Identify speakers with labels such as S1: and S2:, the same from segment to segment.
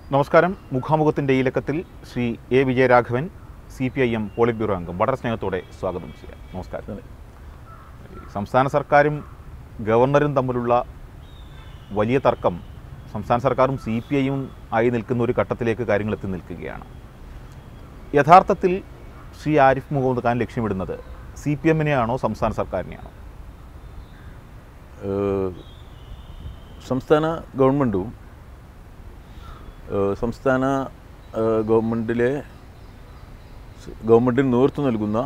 S1: നമസ്കാരം മുഖാമുഖത്തിൻ്റെ ഈ ലക്കത്തിൽ Shri A Vijayaraghavan C P I M politburo അംഗം വളരെ സ്നേഹത്തോടെ സ്വാഗതം ചെയ്യാം നമസ്കാരം സംസ്ഥാന സർക്കാരും ഗവർണറും തമ്മിലുള്ള വലിയ തർക്കം സംസ്ഥാന സർക്കാരും സി പി ഐയും ആയി നിൽക്കുന്ന ഒരു ഘട്ടത്തിലേക്ക് കാര്യങ്ങൾ എത്തി നിൽക്കുകയാണ് യഥാർത്ഥത്തിൽ ശ്രീ ആരിഫ് മുഹമ്മദ് ഖാൻ ലക്ഷ്യമിടുന്നത് സി പി എമ്മിനെയാണോ സംസ്ഥാന സർക്കാരിനെയാണോ
S2: ഏഹ് സംസ്ഥാന ഗവൺമെൻറ്റും ഏഹ് സംസ്ഥാന ഏഹ് ഗവൺമെൻറ്റിലെ സ് ഗവൺമെൻറ്റിന് നേതൃത്വം നൽകുന്ന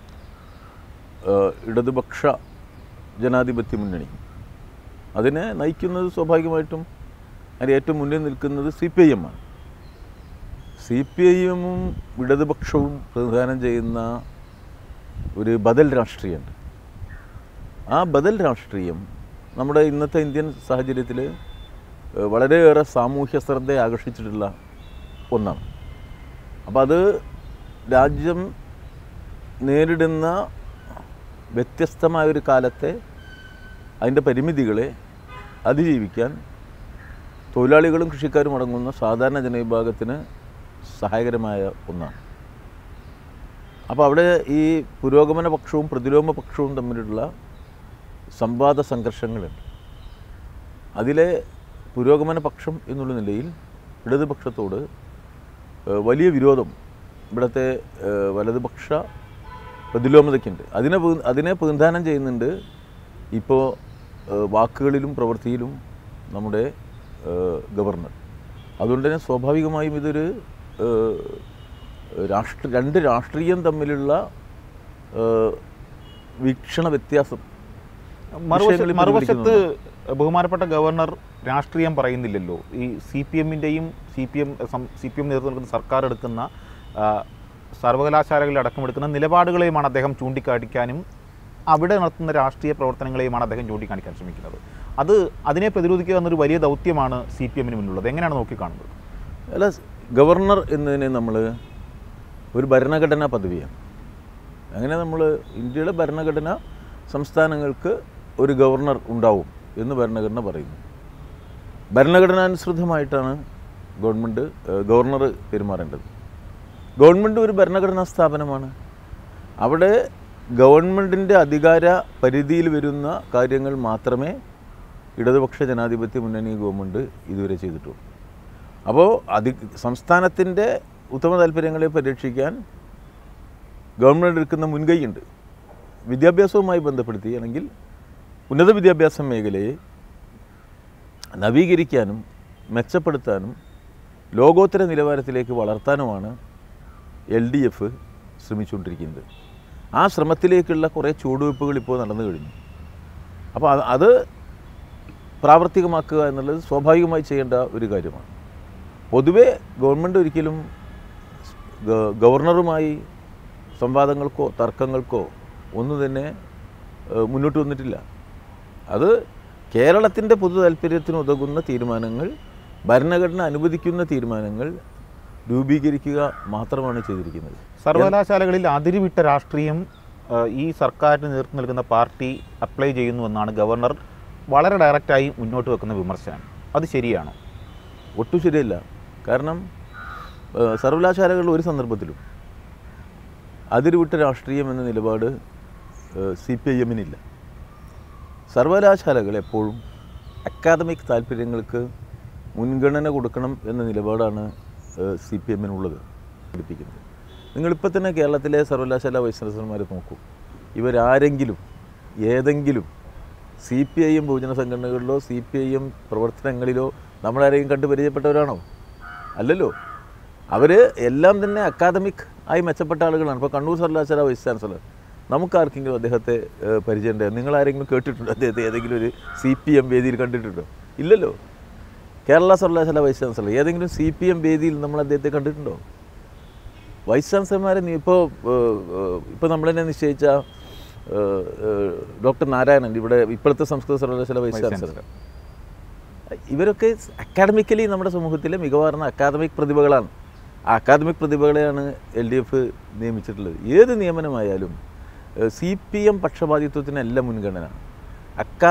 S2: ഏഹ് ഇടതുപക്ഷ ജനാധിപത്യ മുന്നണി അതിനെ നയിക്കുന്നത് സ്വാഭാവികമായിട്ടും അതിന് ഏറ്റവും മുന്നിൽ നിൽക്കുന്നത് സി പി ഐ എം ആണ് സി പി ഐ എമ്മും ഇടതുപക്ഷവും പ്രതിദാനം ചെയ്യുന്ന ഒരു ബദൽ രാഷ്ട്രീയമുണ്ട് ആ ബദൽ രാഷ്ട്രീയം നമ്മുടെ ഇന്നത്തെ ഇന്ത്യൻ സാഹചര്യത്തിൽ ഏഹ്, വളരെയേറെ സാമൂഹ്യ ശ്രദ്ധ ആകർഷിച്ചിട്ടുള്ള ഒന്നാണ് അപ്പോൾ അത് രാജ്യം നേരിടുന്ന വ്യത്യസ്തമായ ഒരു കാലത്തെ അതിൻ്റെ പരിമിതികളെ അതിജീവിക്കാൻ തൊഴിലാളികളും കൃഷിക്കാരും അടങ്ങുന്ന സാധാരണ ജനവിഭാഗത്തിന് സഹായകരമായ ഒന്നാണ് അപ്പോൾ അവിടെ ഈ പുരോഗമന പക്ഷവും പ്രതിലോമ പക്ഷവും തമ്മിലുള്ള സംവാദ സംഘർഷങ്ങളുണ്ട് അതിലെ പുരോഗമന പക്ഷം എന്നുള്ള നിലയിൽ ഇടതുപക്ഷത്തോട് ഏഹ്, വലിയ വിരോധം ഇവിടുത്തെ ഏഹ്, വലതുപക്ഷ പ്രതിലോമതയ്ക്കുണ്ട് അതിനെ പീ- അതിനെ പ്രതിദാനം ചെയ്യുന്നുണ്ട് ഇപ്പോൾ ഏഹ്, വാക്കുകളിലും പ്രവൃത്തിയിലും നമ്മുടെ ഏഹ്, ഗവർണർ അതുകൊണ്ട് തന്നെ സ്വാഭാവികമായും ഇതൊരു ഏഹ്, രാഷ്ട്ര രണ്ട് രാഷ്ട്രീയം തമ്മിലുള്ള ഏഹ്, വീക്ഷണ വ്യത്യാസം
S1: മറുവശ
S2: വിഷയങ്ങളിൽ
S1: മറുവശത്ത് ബഹുമാനപ്പെട്ട ഗവർണർ രാഷ്ട്രീയം പറയുന്നില്ലല്ലോ ഈ സി പി എമ്മിൻ്റെയും C P M C P M നേതൃത്വം നൽകുന്ന സർക്കാർ എടുക്കുന്ന ആ, സർവകലാശാലകളിൽ അടക്കമെടുക്കുന്ന നിലപാടുകളെയുമാണ് അദ്ദേഹം ചൂണ്ടിക്കാണിക്കാനും അവിടെ നടത്തുന്ന രാഷ്ട്രീയ പ്രവർത്തനങ്ങളെയുമാണ് അദ്ദേഹം ചൂണ്ടിക്കാണിക്കാൻ ശ്രമിക്കുന്നത് അത് അതിനെ പ്രതിരോധിക്കുക എന്നൊരു വലിയ ദൗത്യമാണ് സി പി എമ്മിന് മുന്നിലുള്ളത് എങ്ങനെയാണ് നോക്കിക്കാണുന്നത്
S2: അല്ല ഗവർണർ എന്നതിനെ നമ്മൾ ഒരു ഭരണഘടനാ പദവിയാണ് അങ്ങനെ നമ്മൾ ഇന്ത്യയുടെ ഭരണഘടന സംസ്ഥാനങ്ങൾക്ക് ഒരു ഗവർണർ ഉണ്ടാവും എന്ന് ഭരണഘടന പറയുന്നു ഭരണഘടനാനുസൃതമായിട്ടാണ് ഗവൺമെൻറ് ഗവർണർ പെരുമാറേണ്ടത് ഗവൺമെൻറ് ഒരു ഭരണഘടനാ സ്ഥാപനമാണ് അവിടെ ഗവൺമെൻറ്റിൻ്റെ അധികാര പരിധിയിൽ വരുന്ന കാര്യങ്ങൾ മാത്രമേ ഇടതുപക്ഷ ജനാധിപത്യ മുന്നണി ഗവൺമെൻറ് ഇതുവരെ ചെയ്തിട്ടുള്ളൂ അപ്പോൾ അധി സംസ്ഥാനത്തിൻ്റെ ഉത്തമ താല്പര്യങ്ങളെ പരീക്ഷിക്കാൻ ഗവൺമെൻറ് എടുക്കുന്ന മുൻകൈയുണ്ട് വിദ്യാഭ്യാസവുമായി ബന്ധപ്പെടുത്തി അല്ലെങ്കിൽ ഉന്നത വിദ്യാഭ്യാസ മേഖലയെ നവീകരിക്കാനും മെച്ചപ്പെടുത്താനും ലോകോത്തര നിലവാരത്തിലേക്ക് വളർത്താനുമാണ് എൽ ഡി എഫ് ശ്രമിച്ചുകൊണ്ടിരിക്കുന്നത് ആ ശ്രമത്തിലേക്കുള്ള കുറേ ചുവടുവയ്പ്പുകൾ ഇപ്പോൾ നടന്നു കഴിഞ്ഞു അപ്പോൾ അത് അത് പ്രാവർത്തികമാക്കുക എന്നുള്ളത് സ്വാഭാവികമായി ചെയ്യേണ്ട ഒരു കാര്യമാണ് പൊതുവേ ഗവൺമെൻറ് ഒരിക്കലും ഗ- ഗവർണറുമായി സംവാദങ്ങൾക്കോ തർക്കങ്ങൾക്കോ ഒന്നും തന്നെ ഏഹ്, മുന്നോട്ട് വന്നിട്ടില്ല അത് കേരളത്തിൻ്റെ പൊതു താല്പര്യത്തിന് ഉതകുന്ന തീരുമാനങ്ങൾ ഭരണഘടന അനുവദിക്കുന്ന തീരുമാനങ്ങൾ രൂപീകരിക്കുക മാത്രമാണ് ചെയ്തിരിക്കുന്നത്
S1: സർവകലാശാലകളിൽ അതിരുവിട്ട രാഷ്ട്രീയം ആ, ഈ സർക്കാരിന് നേതൃത്വം നൽകുന്ന പാർട്ടി അപ്ലൈ ചെയ്യുന്നുവെന്നാണ് ഗവർണർ വളരെ ഡയറക്റ്റായി മുന്നോട്ട് വെക്കുന്ന വിമർശനം അത് ശരിയാണോ
S2: ഒട്ടും ശരിയല്ല കാരണം ഏഹ്, സർവകലാശാലകളിൽ ഒരു സന്ദർഭത്തിലും അതിരുവിട്ട രാഷ്ട്രീയം എന്ന നിലപാട് സി പി ഐ എമ്മിനില്ല സർവകലാശാലകൾ എപ്പോഴും അക്കാദമിക് താല്പര്യങ്ങൾക്ക് മുൻഗണന കൊടുക്കണം എന്ന നിലപാടാണ് സി പി എമ്മിനുള്ളത് പഠിപ്പിക്കുന്നത് നിങ്ങളിപ്പോൾ തന്നെ കേരളത്തിലെ സർവകലാശാല വൈസ് ചാൻസലർമാരെ നോക്കൂ ഇവരാരെങ്കിലും ഏതെങ്കിലും സി പി ഐ എം ബഹുജന സംഘടനകളിലോ സി പി ഐ എം പ്രവർത്തനങ്ങളിലോ നമ്മളാരെയും കണ്ട് പരിചയപ്പെട്ടവരാണോ അല്ലല്ലോ അവർ എല്ലാം തന്നെ അക്കാദമിക് ആയി മെച്ചപ്പെട്ട ആളുകളാണ് ഇപ്പോൾ കണ്ണൂർ സർവകലാശാല വൈസ് ചാൻസലർ നമുക്കാർക്കെങ്കിലും അദ്ദേഹത്തെ ഏഹ്, പരിചയമുണ്ടോ നിങ്ങളാരെങ്കിലും കേട്ടിട്ടുണ്ടോ അദ്ദേഹത്തെ ഏതെങ്കിലും ഒരു സി പി എം വേദിയിൽ കണ്ടിട്ടുണ്ടോ ഇല്ലല്ലോ കേരള സർവകലാശാല വൈസ് ചാൻസലർ ഏതെങ്കിലും സി പി എം വേദിയിൽ നമ്മൾ അദ്ദേഹത്തെ കണ്ടിട്ടുണ്ടോ വൈസ് ചാൻസലർമാരെ നീ ഇപ്പോൾ ഇപ്പോൾ നമ്മൾ തന്നെ നിശ്ചയിച്ച ഏഹ്, ഏഹ്, ഡോക്ടർ നാരായണൻ ഇവിടെ ഇപ്പോഴത്തെ സംസ്കൃത സർവകലാശാല വൈസ്
S1: വൈസ്
S2: ചാൻസലർ ഇവരൊക്കെ അക്കാഡമിക്കലി നമ്മുടെ സമൂഹത്തിലെ മികവാർന്ന അക്കാദമിക് പ്രതിഭകളാണ് ആ അക്കാദമിക് പ്രതിഭകളെയാണ് എൽ ഡി എഫ് നിയമിച്ചിട്ടുള്ളത് ഏത് നിയമനമായാലും സി പി എം പക്ഷപാതിത്വത്തിനല്ല മുൻഗണന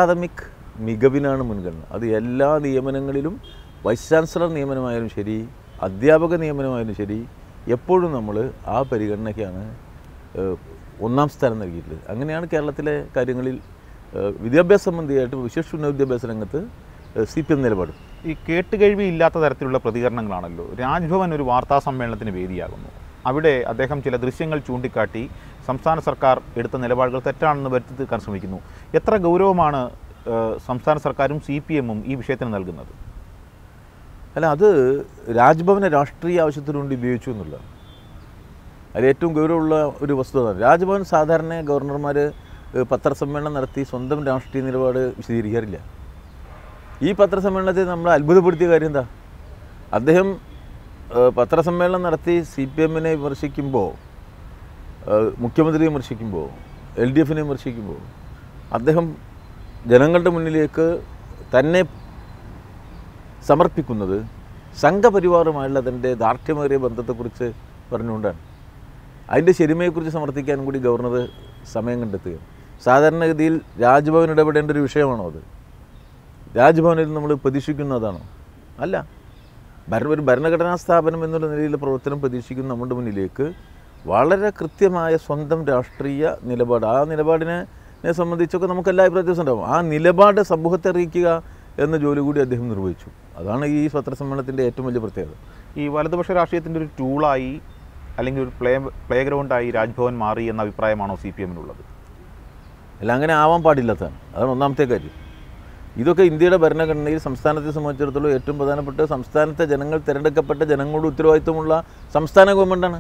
S2: അക്കാദമിക് മികവിനാണ് മുൻഗണന അത് എല്ലാ നിയമനങ്ങളിലും വൈസ് ചാൻസലർ നിയമനമായാലും ശരി അധ്യാപക നിയമനമായാലും ശരി എപ്പോഴും നമ്മൾ ആ പരിഗണനയ്ക്കാണ് ഏഹ്, ഒന്നാം സ്ഥാനം നൽകിയിട്ടുള്ളത് അങ്ങനെയാണ് കേരളത്തിലെ കാര്യങ്ങളിൽ ഏഹ്, വിദ്യാഭ്യാസ സംബന്ധിയായിട്ട് വിശേഷ ഉന്നത വിദ്യാഭ്യാസ രംഗത്ത് സി പി എം നിലപാട്
S1: ഈ കേട്ടുകേഴ്വി ഇല്ലാത്ത തരത്തിലുള്ള പ്രതികരണങ്ങളാണല്ലോ രാജ്ഭവൻ ഒരു വാർത്താ സമ്മേളനത്തിന് വേദിയാകുന്നു അവിടെ അദ്ദേഹം ചില ദൃശ്യങ്ങൾ ചൂണ്ടിക്കാട്ടി സംസ്ഥാന സർക്കാർ എടുത്ത നിലപാടുകൾ തെറ്റാണെന്ന് വരുത്തി തീർക്കാൻ ശ്രമിക്കുന്നു എത്ര ഗൗരവമാണ് ഏഹ്, സംസ്ഥാന സർക്കാരും സി പി എമ്മും ഈ വിഷയത്തിന് നൽകുന്നത്
S2: അല്ല അത് രാജ്ഭവനെ രാഷ്ട്രീയ ആവശ്യത്തിനു വേണ്ടി ഉപയോഗിച്ചു എന്നുള്ള അതിൽ ഏറ്റവും ഗൗരവമുള്ള ഒരു വസ്തുത രാജ്ഭവൻ സാധാരണ ഗവർണർമാർ പത്രസമ്മേളനം നടത്തി സ്വന്തം രാഷ്ട്രീയ നിലപാട് വിശദീകരിക്കാറില്ല ഈ പത്രസമ്മേളനത്തിൽ നമ്മൾ അത്ഭുതപ്പെടുത്തിയ കാര്യം എന്താ അദ്ദേഹം ഏഹ്, പത്രസമ്മേളനം നടത്തി സി പി എമ്മിനെ വിമർശിക്കുമ്പോൾ ഏഹ്, മുഖ്യമന്ത്രിയെ വിമർശിക്കുമ്പോൾ എൽ ഡി എഫിനെ വിമർശിക്കുമ്പോൾ അദ്ദേഹം ജനങ്ങളുടെ മുന്നിലേക്ക് തന്നെ സമർപ്പിക്കുന്നത് സംഘപരിവാറുമായുള്ള തൻ്റെ ദാർഢ്യമേറിയ ബന്ധത്തെക്കുറിച്ച് പറഞ്ഞുകൊണ്ടാണ് അതിൻ്റെ ശരിമയെക്കുറിച്ച് സമർത്ഥിക്കാനും കൂടി ഗവർണർ സമയം കണ്ടെത്തുക സാധാരണഗതിയിൽ രാജ്ഭവൻ ഇടപെടേണ്ട ഒരു വിഷയമാണോ അത് രാജ്ഭവനിൽ നമ്മൾ പ്രതീക്ഷിക്കുന്നതാണോ അല്ല ഭരണ ഒരു ഭരണഘടനാ സ്ഥാപനം എന്നുള്ള നിലയിലെ പ്രവർത്തനം പ്രതീക്ഷിക്കുന്ന നമ്മുടെ മുന്നിലേക്ക് വളരെ കൃത്യമായ സ്വന്തം രാഷ്ട്രീയ നിലപാട് ആ നിലപാടിനെ നെ സംബന്ധിച്ചൊക്കെ നമുക്ക് എല്ലാ അഭിപ്രായവും ഉണ്ടാവും ആ നിലപാട് സമൂഹത്തെ അറിയിക്കുക എന്ന ജോലി കൂടി അദ്ദേഹം നിർവഹിച്ചു അതാണ് ഈ പത്രസമ്മേളനത്തിൻ്റെ ഏറ്റവും വലിയ പ്രത്യേകത
S1: ഈ വലതുപക്ഷ രാഷ്ട്രീയത്തിൻ്റെ ഒരു ടൂളായി അല്ലെങ്കിൽ ഒരു പ്ലേ പ്ലേ ഗ്രൗണ്ടായി രാജ്ഭവൻ മാറി എന്ന അഭിപ്രായമാണോ സി പി എമ്മിനുള്ളത്
S2: അല്ല അങ്ങനെ ആവാൻ പാടില്ലാത്തതാണ് അതാണ് ഒന്നാമത്തെ കാര്യം ഇതൊക്കെ ഇന്ത്യയുടെ ഭരണഘടനയിൽ സംസ്ഥാനത്തെ സംബന്ധിച്ചിടത്തോളം ഏറ്റവും പ്രധാനപ്പെട്ട സംസ്ഥാനത്തെ ജനങ്ങൾ തിരഞ്ഞെടുക്കപ്പെട്ട ജനങ്ങളുടെ ഉത്തരവാദിത്വമുള്ള സംസ്ഥാന ഗവൺമെൻറ്റാണ്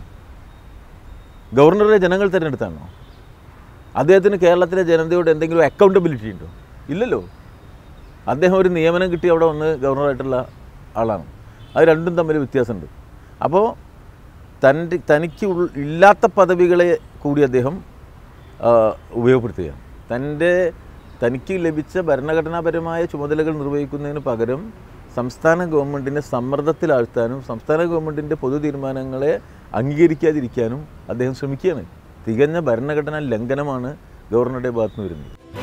S2: ഗവർണറെ ജനങ്ങൾ തിരഞ്ഞെടുത്താണോ അദ്ദേഹത്തിന് കേരളത്തിലെ ജനതയോട് എന്തെങ്കിലും അക്കൗണ്ടബിലിറ്റി ഉണ്ടോ ഇല്ലല്ലോ അദ്ദേഹം ഒരു നിയമനം കിട്ടി അവിടെ വന്ന് ഗവർണറായിട്ടുള്ള ആളാണ് അത് രണ്ടും തമ്മിൽ വ്യത്യാസമുണ്ട് അപ്പോൾ തൻ്റെ തനിക്ക് ഉൾ- ഇല്ലാത്ത പദവികളെ കൂടി അദ്ദേഹം ആ, ഉപയോഗപ്പെടുത്തുകയാണ് തൻ്റെ തനിക്ക് ലഭിച്ച ഭരണഘടനാപരമായ ചുമതലകൾ നിർവഹിക്കുന്നതിന് പകരം സംസ്ഥാന ഗവൺമെൻറ്റിനെ സമ്മർദ്ദത്തിലാഴ്ത്താനും സംസ്ഥാന ഗവൺമെൻറ്റിൻ്റെ പൊതു തീരുമാനങ്ങളെ അംഗീകരിക്കാതിരിക്കാനും അദ്ദേഹം ശ്രമിക്കുകയാണ് തികഞ്ഞ ഭരണഘടനാ ലംഘനമാണ് ഗവർണറുടെ ഭാഗത്തുനിന്ന് വരുന്നത്